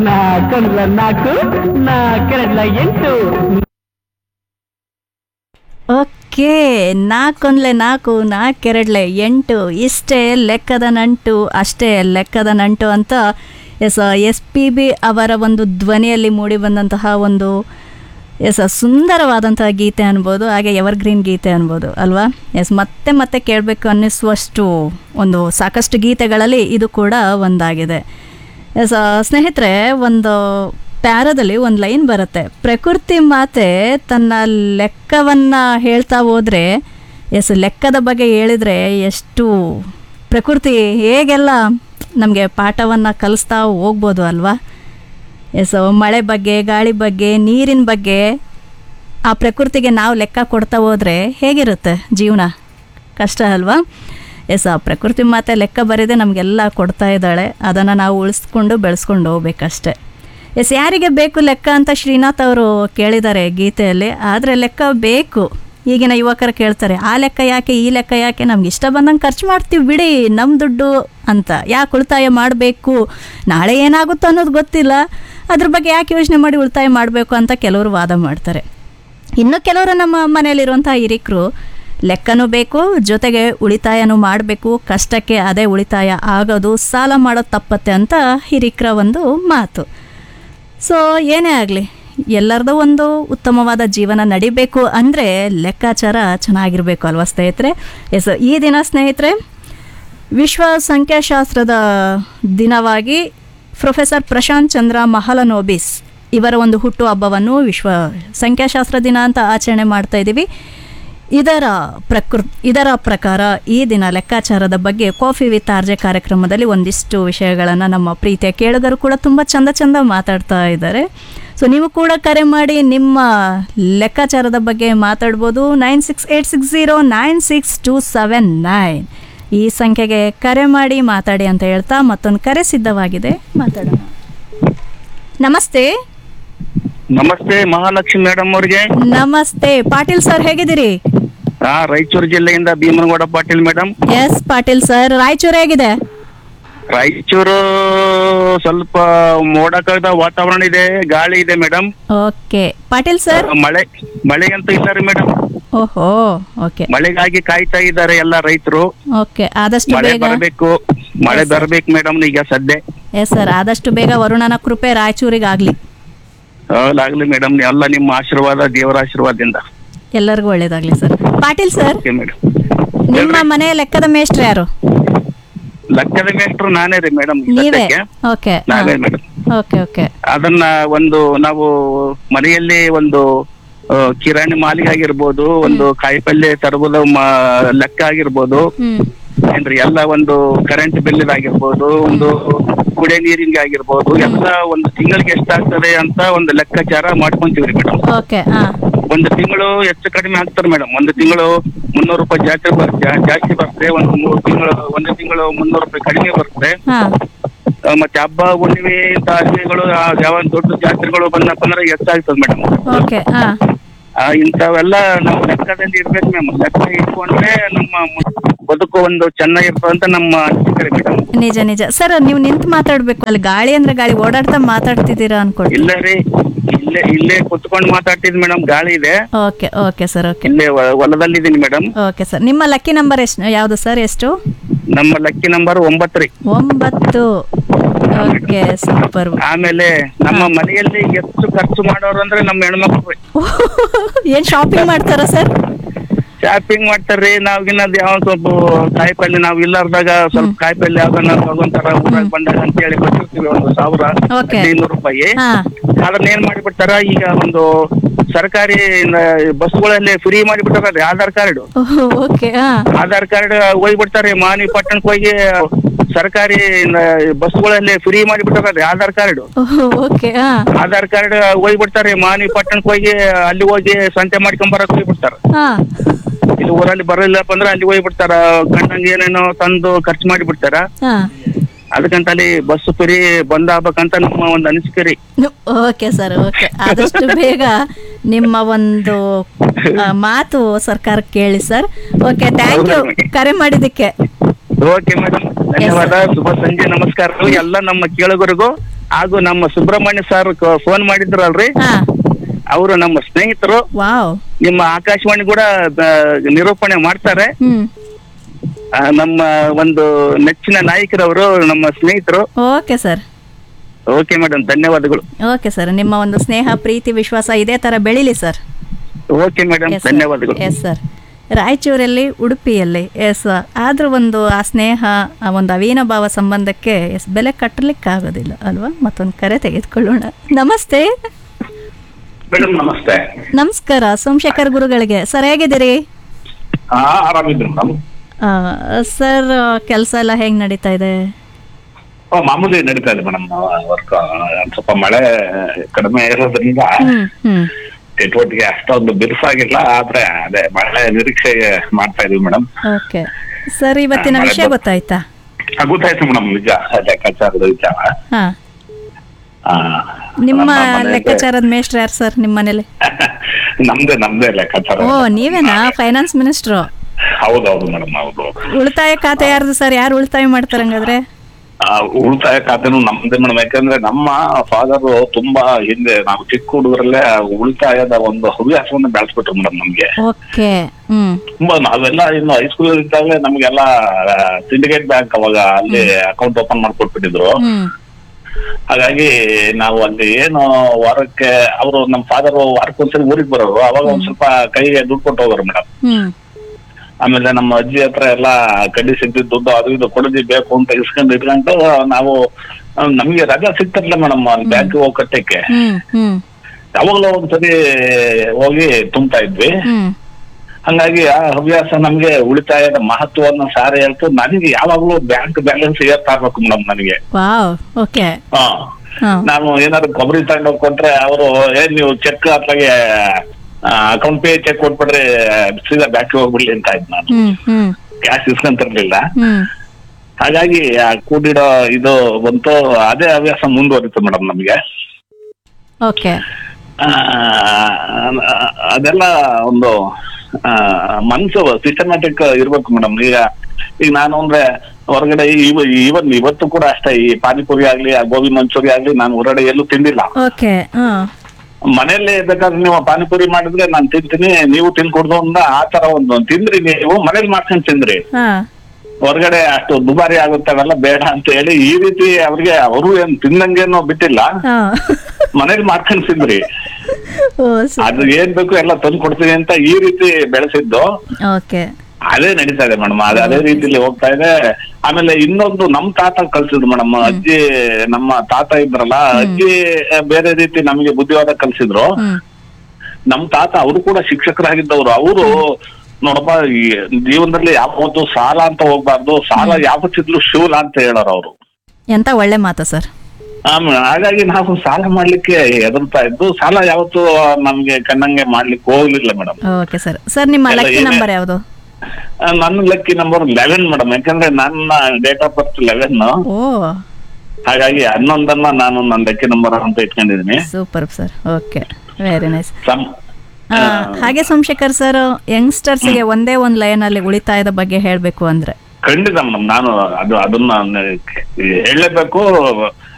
ನಾಲ್ಕೊಂದ್ಲ ನಾಲ್ಕು ನಾಲ್ಕೆರಡ್ಲ ಎಂಟು ಓಕೆ ನಾಲ್ಕೊಂದ್ಲೆ ನಾಲ್ಕು ನಾಲ್ಕೆರಡ್ಲೆ ಎಂಟು ಇಷ್ಟೇ ಲೆಕ್ಕದ ನಂಟು ಅಷ್ಟೇ ಲೆಕ್ಕದ ನಂಟು ಅಂತ ಎಸ್ ಎಸ್ ಪಿ ಬಿ ಅವರ ಒಂದು ಧ್ವನಿಯಲ್ಲಿ ಮೂಡಿ ಬಂದಂತಹ ಒಂದು ಎಸ್ ಸುಂದರವಾದಂತಹ ಗೀತೆ ಅನ್ಬೋದು ಹಾಗೆ ಎವರ್ಗ್ರೀನ್ ಗೀತೆ ಅನ್ಬೋದು ಅಲ್ವಾ ಎಸ್ ಮತ್ತೆ ಮತ್ತೆ ಕೇಳಬೇಕು ಅನ್ನಿಸುವಷ್ಟು ಒಂದು ಸಾಕಷ್ಟು ಗೀತೆಗಳಲ್ಲಿ ಇದು ಕೂಡ ಒಂದಾಗಿದೆ ಎಸ್ ಸ್ನೇಹಿತರೆ ಒಂದು ಪ್ಯಾರದಲ್ಲಿ ಒಂದು ಲೈನ್ ಬರುತ್ತೆ ಪ್ರಕೃತಿ ಮಾತೆ ತನ್ನ ಲೆಕ್ಕವನ್ನು ಹೇಳ್ತಾ ಹೋದರೆ ಎಸ್ ಲೆಕ್ಕದ ಬಗ್ಗೆ ಹೇಳಿದರೆ ಎಷ್ಟು ಪ್ರಕೃತಿ ಹೇಗೆಲ್ಲ ನಮಗೆ ಪಾಠವನ್ನು ಕಲಿಸ್ತಾ ಹೋಗ್ಬೋದು ಅಲ್ವಾ ಎಸ್ ಮಳೆ ಬಗ್ಗೆ ಗಾಳಿ ಬಗ್ಗೆ ನೀರಿನ ಬಗ್ಗೆ ಆ ಪ್ರಕೃತಿಗೆ ನಾವು ಲೆಕ್ಕ ಕೊಡ್ತಾ ಹೋದರೆ ಹೇಗಿರುತ್ತೆ ಜೀವನ ಕಷ್ಟ ಅಲ್ವಾ ಎಸ್ ಆ ಪ್ರಕೃತಿ ಮಾತೆ ಲೆಕ್ಕ ಬರೀದೆ ನಮಗೆಲ್ಲ ಕೊಡ್ತಾ ಇದ್ದಾಳೆ ಅದನ್ನು ನಾವು ಉಳಿಸ್ಕೊಂಡು ಬೆಳೆಸ್ಕೊಂಡು ಹೋಗ್ಬೇಕಷ್ಟೆ ಎಸ್ ಯಾರಿಗೆ ಬೇಕು ಲೆಕ್ಕ ಅಂತ ಶ್ರೀನಾಥ್ ಅವರು ಕೇಳಿದ್ದಾರೆ ಗೀತೆಯಲ್ಲಿ ಆದರೆ ಲೆಕ್ಕ ಬೇಕು ಈಗಿನ ಯುವಕರು ಕೇಳ್ತಾರೆ ಆ ಲೆಕ್ಕ ಯಾಕೆ ಈ ಲೆಕ್ಕ ಯಾಕೆ ನಮ್ಗೆ ಇಷ್ಟ ಬಂದಂಗೆ ಖರ್ಚು ಮಾಡ್ತೀವಿ ಬಿಡಿ ನಮ್ಮ ದುಡ್ಡು ಅಂತ ಯಾಕೆ ಉಳಿತಾಯ ಮಾಡಬೇಕು ನಾಳೆ ಏನಾಗುತ್ತೋ ಅನ್ನೋದು ಗೊತ್ತಿಲ್ಲ ಅದ್ರ ಬಗ್ಗೆ ಯಾಕೆ ಯೋಚನೆ ಮಾಡಿ ಉಳಿತಾಯ ಮಾಡಬೇಕು ಅಂತ ಕೆಲವರು ವಾದ ಮಾಡ್ತಾರೆ ಇನ್ನು ಕೆಲವರು ನಮ್ಮ ಮನೆಯಲ್ಲಿರುವಂಥ ಹಿರಿಕರು ಲೆಕ್ಕನೂ ಬೇಕು ಜೊತೆಗೆ ಉಳಿತಾಯನೂ ಮಾಡಬೇಕು ಕಷ್ಟಕ್ಕೆ ಅದೇ ಉಳಿತಾಯ ಆಗೋದು ಸಾಲ ಮಾಡೋದು ತಪ್ಪತ್ತೆ ಅಂತ ಹಿರಿಕರ ಒಂದು ಮಾತು ಸೊ ಏನೇ ಆಗಲಿ ಎಲ್ಲರದು ಒಂದು ಉತ್ತಮವಾದ ಜೀವನ ನಡಿಬೇಕು ಅಂದರೆ ಲೆಕ್ಕಾಚಾರ ಚೆನ್ನಾಗಿರಬೇಕು ಅಲ್ವಾ ಸ್ನೇಹಿತರೆ ಎಸ್ ಈ ದಿನ ಸ್ನೇಹಿತರೆ ವಿಶ್ವ ಸಂಖ್ಯಾಶಾಸ್ತ್ರದ ದಿನವಾಗಿ ಪ್ರೊಫೆಸರ್ ಪ್ರಶಾಂತ್ ಚಂದ್ರ ಮಹಲನೋಬಿಸ್ ಇವರ ಒಂದು ಹುಟ್ಟು ಹಬ್ಬವನ್ನು ವಿಶ್ವ ಸಂಖ್ಯಾಶಾಸ್ತ್ರ ದಿನ ಅಂತ ಆಚರಣೆ ಮಾಡ್ತಾ ಇದ್ದೀವಿ ಇದರ ಪ್ರಕೃ ಇದರ ಪ್ರಕಾರ ಈ ದಿನ ಲೆಕ್ಕಾಚಾರದ ಬಗ್ಗೆ ಕಾಫಿ ವಿತ್ ಆರ್ಜೆ ಕಾರ್ಯಕ್ರಮದಲ್ಲಿ ಒಂದಿಷ್ಟು ವಿಷಯಗಳನ್ನು ನಮ್ಮ ಪ್ರೀತಿಯ ಕೇಳುಗರು ಕೂಡ ತುಂಬ ಚಂದ ಚಂದ ಮಾತಾಡ್ತಾ ಇದ್ದಾರೆ ಸೊ ನೀವು ಕೂಡ ಕರೆ ಮಾಡಿ ನಿಮ್ಮ ಲೆಕ್ಕಾಚಾರದ ಬಗ್ಗೆ ಮಾತಾಡ್ಬೋದು nine six eight six zero nine six two seven nine ಈ ಸಂಖ್ಯೆಗೆ ಕರೆ ಮಾಡಿ ಮಾತಾಡಿ ಅಂತ ಹೇಳ್ತಾ ಮತ್ತೊಂದು ಕರೆ ಸಿದ್ಧವಾಗಿದೆ ಮಾತಾಡೋಣ ನಮಸ್ತೆ ನಮಸ್ತೆ ಮಹಾಲಕ್ಷ್ಮಿ ಮೇಡಮ್ ಅವ್ರಿಗೆ ನಮಸ್ತೆ ಪಾಟೀಲ್ ಸರ್ ಹೇಗಿದ್ದೀರಿ ಹಾ ರಾಯಚೂರು ಜಿಲ್ಲೆಯಿಂದ Bheemanagouda Patil madam yes Patil sir Raichur ಹೇಗಿದೆ ರಾಯಚೂರು ಸ್ವಲ್ಪ ಮೋಡ ಕಳೆದ ವಾತಾವರಣ ಇದೆ ಗಾಳಿ ಇದೆ ಮೇಡಮ್ ಓಕೆ ಪಾಟೀಲ್ ಸರ್ ಮಳೆ ಮಳೆಗಂತೂ ಇಲ್ಲ ರೀ ಮೇಡಮ್ ಓಹೋ ಓಕೆ ಮಳೆಗಾಗಿ ಕಾಯ್ತಾ ಇದ್ದಾರೆ ಎಲ್ಲ ರೈತರು ಓಕೆ ಆದಷ್ಟು ಮಳೆ ಬೇಗ ಬರಬೇಕು ಮಳೆ ಬರ್ಬೇಕು ಮೇಡಮ್ ಈಗ ಸದ್ಯ ಎಸ್ ಸರ್ ಆದಷ್ಟು ಬೇಗ ವರುಣನ ಕೃಪೆ ರಾಯಚೂರಿಗೆ ಆಗಲಿ ಆಗ್ಲಿ ಮೇಡಮ್ ಎಲ್ಲ ನಿಮ್ಮ ಆಶೀರ್ವಾದ ದೇವರ ಆಶೀರ್ವಾದದಿಂದ ಎಲ್ಲರಿಗೂ ಒಳ್ಳೇದಾಗ್ಲಿ sir Patil sir okay madam ನಿಮ್ಮ ಮನೆಯ ಲೆಕ್ಕದ ಮೇಷ್ಟ್ರು ಯಾರು ಲೆಕ್ಕದ ಮೇಷ್ಟ್ರು ನಾನೇ ರೀ ಮೇಡಮ್ ನೀವೇ ಓಕೆ ನಾವೇ ಮೇಡಮ್ ಓಕೆ ಓಕೆ ಅದನ್ನ ಒಂದು ನಾವು ಮನೆಯಲ್ಲಿ ಒಂದು ಆ, ಕಿರಾಣಿ ಮಾಲಿಗೆ ಆಗಿರ್ಬೋದು ಒಂದು ಕಾಯಿಪಲ್ಯ ತರಬಹುದು ಲೆಕ್ಕ ಆಗಿರ್ಬೋದು ಹ್ಮ್ ಏನ್ರಿ ಎಲ್ಲ ಒಂದು ಕರೆಂಟ್ ಬಿಲ್ ಆಗಿರ್ಬೋದು ಒಂದು ಕುಡಿಯ ನೀರಿಗೆ ಆಗಿರ್ಬೋದು ಎಲ್ಲ ಒಂದು ತಿಂಗಳಿಗೆ ಎಷ್ಟಾಗ್ತದೆ ಅಂತ ಒಂದು ಲೆಕ್ಕಾಚಾರ ಮಾಡ್ಕೊಂತೀವ್ರಿ ಮೇಡಮ್ ಓಕೆ ಹಾ ಒಂದು ತಿಂಗಳು ಹೆಚ್ಚು ಕಡಿಮೆ ಆಗ್ತಾರೆ ಮೇಡಮ್ ಒಂದು ತಿಂಗಳು ಮುನ್ನೂರು ರೂಪಾಯಿ ಜಾಸ್ತಿ ಬರ್ ಜಾ- ಜಾಸ್ತಿ ಬರುತ್ತೆ ಒಂದು ಮೂರು ತಿಂಗಳು ಒಂದು ತಿಂಗಳು ಮುನ್ನೂರು ರೂಪಾಯಿ ಕಡಿಮೆ ಬರುತ್ತೆ ಹಾ ಆ, ಮತ್ತೆ ಹಬ್ಬ ಹುಣ್ಣಿಮೆ ಇಂಥ ಹಬ್ಬಗಳು ಆ, ಯಾವ ದೊಡ್ಡ ಜಾತ್ರೆಗಳು ಬಂದಪ್ಪ ಅಂದ್ರೆ ಹೆಚ್ಚಾಗ್ತದೆ ಮೇಡಮ್ ಓಕೆ ಹಾ ಇಂಥವೆಲ್ಲ ನಾವು ಲೆಕ್ಕದಲ್ಲಿ ಇರ್ಬೇಕು ಮ್ಯಾಮ್ ಲೆಕ್ಕ ಇಟ್ಕೊಂಡ್ರೆ ನಮ್ಮ ಮು- ಬದುಕು ಒಂದು ಚೆನ್ನಾಗಿರ್ತದೆ ಅಂತ ನಮ್ಮ ಅನಿಸಿಕೆ ಮೇಡಮ್ ನಿಜ ನಿಜ ಸರ್ ನೀವು ನಿಂತು ಮಾತಾಡ್ಬೇಕು ಅಲ್ಲಿ ಗಾಳಿ ಅಂದ್ರೆ ಗಾಳಿ ಓಡಾಡ್ತಾ ಮಾತಾಡ್ತಿದ್ದೀರಾ ಅನ್ಕೊಳ್ತೀನಿ ಇಲ್ಲ ರೀ ಇಲ್ಲೇ ಇಲ್ಲೇ ಕುತ್ಕೊಂಡು ಮಾತಾಡ್ತಿದ್ ಮೇಡಮ್ ಗಾಳಿ ಇದೆ ಓಕೆ ಓಕೆ ಸರ್ ಓಕೆ ಇಲ್ಲೇ ಹೊ- ಹೊಲದಲ್ಲಿದ್ದೀನಿ ಮೇಡಮ್ ಓಕೆ ಸರ್ ನಿಮ್ಮ ಲಕ್ಕಿ ನಂಬರ್ ಎಷ್ಟು ಯಾವುದು ಸರ್ ಎಷ್ಟು ನಮ್ಮ ಲಕ್ಕಿ ನಂಬರ್ ಒಂಬತ್ತು ರೀ ಒಂಬತ್ತು ಓಕೆ ಸೂಪರ್ ಆಮೇಲೆ ನಮ್ಮ ಮನೆಯಲ್ಲಿ ಹೆಚ್ಚು ಖರ್ಚು ಮಾಡೋರು ಅಂದ್ರೆ ನಮ್ಮ ಹೆಣ್ಮಕ್ಳು ರೀ ಏನ್ ಶಾಪಿಂಗ್ ಮಾಡ್ತಾರಾ ಸರ್ ಶಾಪಿಂಗ್ ಮಾಡ್ತಾರ್ರಿ ನಾವ್ಗಿನ್ನ ಯಾವ ಸ್ವಲ್ಪ ಕಾಯಿಪಲ್ಲೆ ನಾವ್ ಇಲ್ಲಾರ್ದಾಗ ಸ್ವಲ್ಪ ಕಾಯಿಪಲ್ಲೆ ಯಾವ್ದನ್ನ ತಗೊಂತಾರ ಊರಾಗ ಬಂದಾಗ ಅಂತ ಹೇಳಿ ಕೊಟ್ಟಿರ್ತೀವಿ ಒಂದು ಸಾವಿರ Okay. ಹದಿನೈದು ರೂಪಾಯಿ ಹಾ ಅದನ್ನ ಏನ್ ಮಾಡಿಬಿಡ್ತಾರ ಈಗ ಒಂದು ಸರ್ಕಾರಿ ಬಸ್ಗಳಲ್ಲಿ ಫ್ರೀ ಮಾಡಿಬಿಟ್ಟಾರ ಆಧಾರ್ ಕಾರ್ಡ್ ಓಕೆ ಹಾ ಆಧಾರ್ ಕಾರ್ಡ್ ಹೋಗ್ಬಿಡ್ತಾರೆ ಮಾನಿ ಪಟ್ಟಣಕ್ಕೆ ಹೋಗಿ ಸರ್ಕಾರಿ ಬಸ್ಗಳಲ್ಲಿ ಫ್ರೀ ಮಾಡಿಬಿಟ್ಟಾರ ಆಧಾರ್ ಕಾರ್ಡ್ ಓಕೆ ಹಾ ಆಧಾರ್ ಕಾರ್ಡ್ ಹೋಗ್ಬಿಡ್ತಾರೆ ಮಾನಿ ಪಟ್ಟಣಕ್ಕೆ ಹೋಗಿ ಅಲ್ಲಿ ಹೋಗಿ ಸಂತೆ ಮಾಡ್ಕೊಂಡ್ ಬರಕ್ ಹೋಗ್ಬಿಡ್ತಾರ ಹಾ ಇಲ್ಲಿ ಊರಲ್ಲಿ ಬರಲಿಲ್ಲಪ್ಪ ಅಂದ್ರೆ ಅಲ್ಲಿ ಹೋಗ್ಬಿಡ್ತಾರ ಗಂಡಂಗ್ ಏನೇನೋ ತಂದು ಖರ್ಚು ಮಾಡಿಬಿಡ್ತಾರ ಹಾ ಅದಕ್ಕಂತ ಅಲ್ಲಿ ಬಸ್ ಫ್ರೀ ಬಂದ್ ಆಗ್ಬೇಕಂತ ನಮ್ಮ ಒಂದು ಅನಿಸಿಕೆ ರೀ ಓಕೆ ಸರ್ ಓಕೆ ಆದಷ್ಟು ಬೇಗ ನಿಮ್ಮ ಒಂದು ಆ, ಮಾತು ಸರ್ಕಾರಕ್ಕೆ ಕೇಳಿ ಸರ್ ಓಕೆ ಥ್ಯಾಂಕ್ ಯು ಕರೆ ಮಾಡಿದ್ದಕ್ಕೆ ಓಕೆ ಮೇಡಮ್ ಧನ್ಯವಾದ ಶುಭ ಸಂಜೆ ನಮಸ್ಕಾರಗಳು ಎಲ್ಲ ನಮ್ಮ ಕೇಳುಗರಿಗೂ ಹಾಗೂ ನಮ್ಮ ಸುಬ್ರಹ್ಮಣ್ಯ ಸರ್ ಫೋನ್ ಮಾಡಿದ್ರಲ್ರಿ ಹಾ ಅವರು ನಮ್ಮ ಸ್ನೇಹಿತರು ವಾವ್ ನಿಮ್ಮ ಆಕಾಶವಾಣಿ ಕೂಡ ಆ, ನಿರೂಪಣೆ ಮಾಡ್ತಾರೆ ಹ್ಮ್ ಆ, ನಮ್ಮ ಒಂದು ನೆಚ್ಚಿನ ನಾಯಕರವರು ನಮ್ಮ ಸ್ನೇಹಿತರು ಓಕೆ ಸರ್ ಓಕೆ ಮೇಡಮ್ ಧನ್ಯವಾದಗಳು ಓಕೆ ಸರ್ ನಿಮ್ಮ ಒಂದು ಸ್ನೇಹ ಪ್ರೀತಿ ವಿಶ್ವಾಸ ಇದೇ ತರ ಬೆಳಿಲಿ ಸರ್ ಓಕೆ ಮೇಡಮ್ ಧನ್ಯವಾದಗಳು ಎಸ್ ಸರ್ ರಾಯಚೂರಲ್ಲಿ ಉಡುಪಿಯಲ್ಲಿ ಎಸ್ ಆದ್ರೂ ಒಂದು ಆ ಸ್ನೇಹ ಆ ಒಂದು ಅವಿನಾಭಾವ ಸಂಬಂಧಕ್ಕೆ ಎಸ್ ಬೆಲೆ ಕಟ್ಟಲಿಕ್ಕಾಗೋದಿಲ್ಲ ಅಲ್ವಾ ಮತ್ತೊಂದು ಕರೆ ತೆಗೆದುಕೊಳ್ಳೋಣ ನಮಸ್ತೆ ಮೇಡಮ್ ನಮಸ್ತೆ ನಮಸ್ಕಾರ ಸೋಮಶೇಖರ್ ಗುರುಗಳಿಗೆ ಸರ್ ಹೇಗಿದ್ದೀರಿ ಹಾ ಆರಾಮಿದ್ರು ಮೇಡಮ್ ಆ, ಸರ್ ಕೆಲಸ ಎಲ್ಲ ಹೇಗೆ ನಡೀತಾ ಇದೆ ಮಾಮೂಲಿ ನಡೀತಾ ಇದೆ ಮೇಡಮ್ ವರ್ಕ್ ಸ್ವಲ್ಪ ಮಳೆ ಕಡಿಮೆ ಇರೋದ್ರಿಂದ ಹ್ಮ್ ಹ್ಮ್ ಚಟುವಟಿಕೆ ಅಷ್ಟೊಂದು ಬಿರುಸಾಗಿಲ್ಲ ಆದ್ರೆ ಅದೇ ಮಳೆ ನಿರೀಕ್ಷೆ ಮಾಡ್ತಾ ಇದೀವಿ ಮೇಡಮ್ ಓಕೆ ಸರ್ ಇವತ್ತಿನ ಮಳೆ ವಿಷಯ ಬರ್- ಗೊತ್ತಾಯ್ತಾ ಗೊತ್ತಾಯ್ತು ಮೇಡಮ್ ನಿಜ ಲೆಕ್ಕಾಚಾರದ ವಿಚಾರ ಹಾ ಆ, ನಿಮ್ಮ ನಮ್ಮ ಮನೆಯಲ್ಲಿ- ಲೆಕ್ಕಾಚಾರದ ಮೇಷ್ಟ್ರು ಯಾರು ಸರ್ ನಿಮ್ಮ ಮನೇಲಿ ನಮ್ದೇ ನಮ್ದೇ ಲೆಕ್ಕಾಚಾರ ಓ ನೀವೇನಾ ಫೈನಾನ್ಸ್ ಮಿನಿಸ್ಟ್ರು ಹೌದೌದು ಮೇಡಮ್ ಹೌದು ಉಳಿತಾಯ ಖಾತೆ ಯಾರ್ದು ಸರ್ ಯಾರು ಉಳಿತಾಯ ಮಾಡ್ತಾರೆ ಹಂಗಾದ್ರೆ ಆ, ಉಳಿತಾಯ ಖಾತೆನು ನಮ್ದೇ ಮೇಡಮ್ ಯಾಕಂದ್ರೆ ನಮ್ಮ ಫಾದರ್ ತುಂಬಾ ಹಿಂದೆ ನಾವು ಚಿಕ್ಕ ಹುಡುಗರಲ್ಲೇ ಉಳಿತಾಯದ ಒಂದು ಹವ್ಯಾಸವನ್ನ ಬೆಳೆಸ್ಬಿಟ್ರು ಮೇಡಮ್ ನಮ್ಗೆ ಓಕೆ ಹ್ಮ್ ತುಂಬಾ ನಾವೆಲ್ಲ ಇನ್ನು ಹೈಸ್ಕೂಲ್ ಇದ್ದಾಗಲೇ ನಮ್ಗೆಲ್ಲ ಸಿಂಡಿಕೇಟ್ ಬ್ಯಾಂಕ್ ಅವಾಗ ಅಲ್ಲಿ ಅಕೌಂಟ್ ಓಪನ್ ಮಾಡ್ಕೊಟ್ಬಿಟ್ಟಿದ್ರು ಹ್ಮ್ ಹಾಗಾಗಿ ನಾವು ಅಲ್ಲಿ ಏನು ವಾರಕ್ಕೆ ಅವರು ನಮ್ಮ ಫಾದರ್ ವಾರಕ್ಕೆ ಒಂದ್ಸರಿ ಊರಿಗೆ ಬರೋರು ಅವಾಗ ಒಂದ್ ಸ್ವಲ್ಪ ಕೈಗೆ ದುಡ್ಡು ಕೊಟ್ಟು ಹೋಗೋರು ಮೇಡಮ್ ಹ್ಮ್ ಆಮೇಲೆ ನಮ್ಮ ಅಜ್ಜಿ ಹತ್ರ ಎಲ್ಲ ಕಡ್ಡಿ ಸಿಕ್ತಿದ್ ದುಡ್ಡು ಅದು ಇದು ಕೊಡದಿ ಬೇಕು ಅಂತ ಇಸ್ಕೊಂಡು ಇಟ್ಕೊಂಡು ನಾವು ಆ, ನಮ್ಗೆ ರಜಾ ಸಿಗ್ತಿರ್ಲಿಲ್ಲ ಮೇಡಮ್ ಬ್ಯಾಂಕ್ ಹೋಗಿ ಕಟ್ಟಕ್ಕೆ ಹ್ಮ್ ಹ್ಮ್ ಯಾವಾಗಲೂ ಒಂದ್ಸರಿ ಹೋಗಿ ತುಂಬ್ತಾ ಇದ್ವಿ ಹ್ಮ್ ಹಂಗಾಗಿ ಆ ಹವ್ಯಾಸ ನಮ್ಗೆ ಉಳಿತಾಯದ ಮಹತ್ವವನ್ನು ಸಾರಿ ಹೇಳ್ತು ನನಗೆ ಯಾವಾಗ್ಲೂ ಬ್ಯಾಂಕ್ ಬ್ಯಾಲೆನ್ಸ್ ಏರ್ತಾ ಇರ್ಬೇಕು ಮೇಡಮ್ ನನಗೆ ವಾವ್ ಓಕೆ ಹಾ ಹಾ ನಾನು ಏನಾದ್ರು ಕೊಬ್ಬರಿ ತಗೊಂಡು ಕೊಟ್ರೆ ಅವರು ಏನ್ ನೀವು ಚೆಕ್ ಅತ್ಲಾಗೆ ಅಕೌಂಟ್ ಪೇ ಚೆಕ್ ಕೊಟ್ಬಿಟ್ರೆ ಸೀದಾ ಬ್ಯಾಂಕ್ ಹೋಗ್ಬಿಡ್ಲಿ ಅಂತ ಇದ್ ನಾನು ಹ್ಮ್ ಹ್ಮ್ ಕ್ಯಾಶ್ ಇಸ್ಕೊಂತಿರ್ಲಿಲ್ಲ ಹ್ಮ್ ಹಾಗಾಗಿ ಆ ಕೂಡಿಡೋ ಇದು ಬಂತು ಅದೇ ಹವ್ಯಾಸ ಮುಂದುವರಿತು ಮೇಡಮ್ ನಮಗೆ ಓಕೆ ಆ, ಅದೆಲ್ಲ ಒಂದು ಆ, ಮನ್ಸು ಸಿಸ್ಟಮ್ಯಾಟಿಕ್ ಇರ್ಬೇಕು ಮೇಡಮ್ ಈಗ ಈಗ ನಾನು ಅಂದ್ರೆ ಹೊರಗಡೆ ಇವನ್ ಇವತ್ತು ಕೂಡ ಅಷ್ಟೇ ಈ ಪಾನಿಪುರಿ ಆಗ್ಲಿ ಆ ಗೋಬಿ ಮಂಚೂರಿ ಆಗ್ಲಿ ನಾನು ಹೊರಗಡೆ ಎಲ್ಲೂ ತಿಂದಿಲ್ಲ ಓಕೆ ಹಾ ಮನೆಯಲ್ಲೇ ಬೇಕಾದ್ರೆ ನೀವು ಪಾನಿಪುರಿ ಮಾಡಿದ್ರೆ ನಾನು ತಿಂತೀನಿ ನೀವು ತಿನ್ಕೊಡ್ದು ಅಂತ ಆ ತರ ಒಂದು ತಿಂದ್ರಿ ನೀವು ಮನೇಲಿ ಮಾಡ್ಕೊಂಡು ತಿಂದ್ರಿ ಹಾ ಹೊರಗಡೆ ಅಷ್ಟು ದುಬಾರಿ ಆಗುತ್ತೆ ಅವೆಲ್ಲ ಬೇಡ ಅಂತ ಹೇಳಿ ಈ ರೀತಿ ಅವ್ರಿಗೆ ಅವರು ಏನ್ ತಿಂದಂಗೇನೋ ಬಿಟ್ಟಿಲ್ಲ ಹಾ ಮನೇಲಿ ಮಾಡ್ಕೊಂಡು ತಿಂದ್ರಿ ಓ ಸು- ಅದು ಏನ್ ಬೇಕು ಎಲ್ಲ ತಂದು ಕೊಡ್ತೀನಿ ಅಂತ ಈ ರೀತಿ ಬೆಳೆಸಿದ್ದು ಓಕೆ ಅದೇ ನಡೀತಾ ಇದೆ ಮೇಡಮ್ ಅದೇ ಅದೇ ರೀತಿಲಿ ಹೋಗ್ತಾ ಇದೆ ಆಮೇಲೆ ಇನ್ನೊಂದು ನಮ್ ತಾತ ಕಲ್ಸಿದ್ರು ಮೇಡಮ್ ಅಜ್ಜಿ ನಮ್ಮ ತಾತ ಇದ್ರಲ್ಲ ಅಜ್ಜಿ ಬೇರೆ ರೀತಿ ನಮಗೆ ಬುದ್ಧಿವಾದ ಕಲ್ಸಿದ್ರು ಹ್ಮ್ ನಮ್ ತಾತ ಅವರು ಕೂಡ ಶಿಕ್ಷಕರಾಗಿದ್ದವರು ಅವರು ನೋಡಪ್ಪ ಈ ಜೀವನದಲ್ಲಿ ಯಾವತ್ತು ಸಾಲ ಅಂತ ಹೋಗ್ಬಾರ್ದು ಸಾಲ ಯಾವತ್ತಿದ್ಲು ಶೂಲ ಅಂತ ಹೇಳೋರು ಅವರು ಎಂತ ಒಳ್ಳೆ ಮಾತು ಸರ್ ಆಮೇಲೆ ಹಾಗಾಗಿ ನಾವು ಸಾಲ ಮಾಡ್ಲಿಕ್ಕೆ ಹೆದರ್ತಾ ಇದ್ದು ಸಾಲ ಯಾವತ್ತು ನಮ್ಗೆ ಕಣ್ಣಂಗೆ ಮಾಡ್ಲಿಕ್ಕೆ ಹೋಗ್ಲಿಲ್ಲ ಮೇಡಮ್ ಓಕೆ ಸರ್ ಸರ್ ನಿಮ್ಮ ಎಲ್ಲ ಲಕ್ಕಿ ಏನೇ- ನಂಬರ್ ಯಾವುದು ನನ್ನ ಲಕ್ಕಿ ನಂಬರ್ ಲೆವೆನ್ ಮೇಡಮ್ ಯಾಕಂದ್ರೆ ನನ್ನ ಡೇಟ್ ಆಫ್ ಬರ್ತ್ ಲೆವೆನ್ ಓ ಹಾಗಾಗಿ ಹನ್ನೊಂದನ್ನ ನಾನು ನನ್ನ ಲಕ್ಕಿ ನಂಬರ್ ಅಂತ ಇಟ್ಕೊಂಡಿದ್ದೀನಿ super sir okay very nice ಸಮ್ ಹಾಗೆ ಸೋಮಶೇಖರ್ ಸರ್ ಯಂಗ್ಸ್ಟರ್ಸ್ಗೆ ಒಂದೇ ಒಂದು ಲೈನಲ್ಲಿ ಉಳಿತಾಯದ ಬಗ್ಗೆ ಹೇಳಬೇಕು ಅಂದ್ರೆ ಖಂಡಿತ ಮೇಡಮ್ ನಾನು ಅದು ಅದನ್ನ ಹೇಳಲೇಬೇಕು